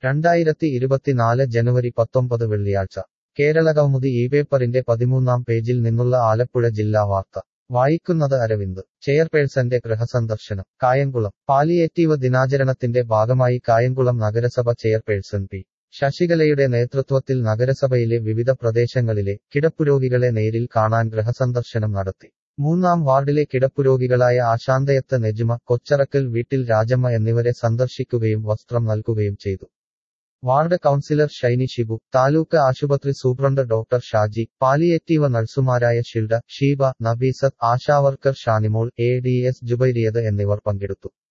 രണ്ടായിരത്തി ഇരുപത്തിനാല് ജനുവരി പത്തൊമ്പത് വെള്ളിയാഴ്ച കേരളകൗമുദി ഈ പേപ്പറിന്റെ പതിമൂന്നാം പേജിൽ നിന്നുള്ള ആലപ്പുഴ ജില്ലാ വാർത്ത വായിക്കുന്നത് അരവിന്ദ് ചെയർപേഴ്സന്റെ ഗൃഹസന്ദർശനം കായംകുളം പാലിയേറ്റീവ് ദിനാചരണത്തിന്റെ ഭാഗമായി കായംകുളം നഗരസഭ ചെയർപേഴ്സൺ പി ശശികലയുടെ നേതൃത്വത്തിൽ നഗരസഭയിലെ വിവിധ പ്രദേശങ്ങളിലെ കിടപ്പുരോഗികളെ നേരിൽ കാണാൻ ഗൃഹസന്ദർശനം നടത്തി മൂന്നാം വാർഡിലെ കിടപ്പുരോഗികളായ ആശാന്തയത്ത് നെജുമ കൊച്ചറക്കൽ വീട്ടിൽ രാജമ്മ എന്നിവരെ സന്ദർശിക്കുകയും വസ്ത്രം നൽകുകയും ചെയ്തു വാർഡ് കൗൺസിലർ ഷൈനി ഷിബു താലൂക്ക് ആശുപത്രി സൂപ്രണ്ട് ഡോക്ടർ ഷാജി പാലിയേറ്റീവ് നഴ്സുമാരായ Shilda Sheeba Nabeesath ASHA worker Shanimol A D S Jubairiyath എന്നിവർ പങ്കെടുത്തു